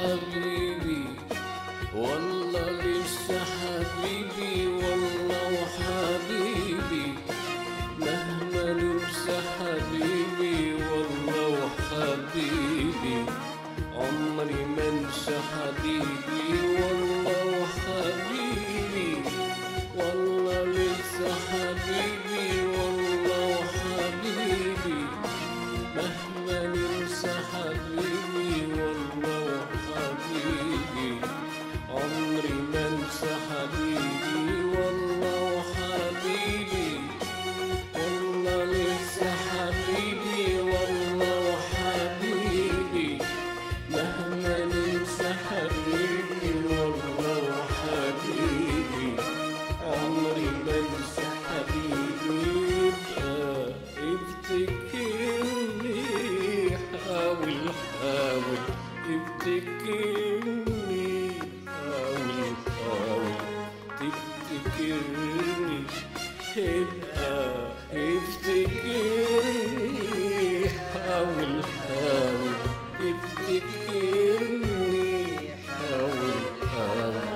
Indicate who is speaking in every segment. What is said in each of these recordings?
Speaker 1: حبيبي والله لسه حبيبي والله وحبيبي مهما ننسى حبيبي والله وحبيبي عمري ما انسى حبيبي والله وحبيبي والله لسه حبيبي والله وحبيبي مهما ننسى حبيبي والله وحبيبي عمري ما انسى حبيبي والله وحبيبي والله لسه حبيبي والله وحبيبي مهما ننسى حبيبي والله وحبيبي عمري ما انسى حبيبي يبقى افتكرني حاول حاول افتكرني حاول حاول تفتكرني ابقى افتكرني حاول حاول افتكرني حاول حاول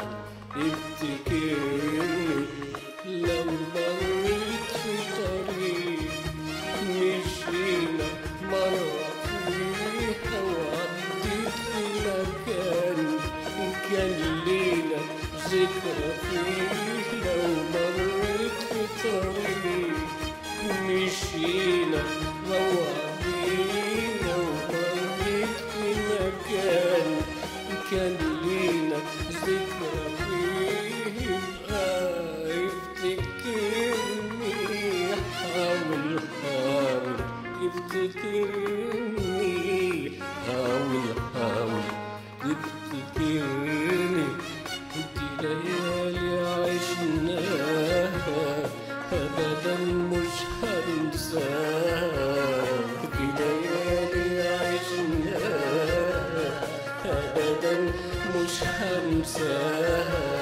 Speaker 1: افتكرني لو مريت في طريق مشينا مرة فيها وعديت في مكان كان لينا ذكرى فيه لو مريت في طريق مشينا وعدينا ومريت في مكان كان لينا ذكرى فيه يبقى افتكرني حاول حاول افتكرني حاول حاول تفتكرني دي ليالي عشناها ابدا مش هنساها دي ليالي عشناها ابدا مش هنساها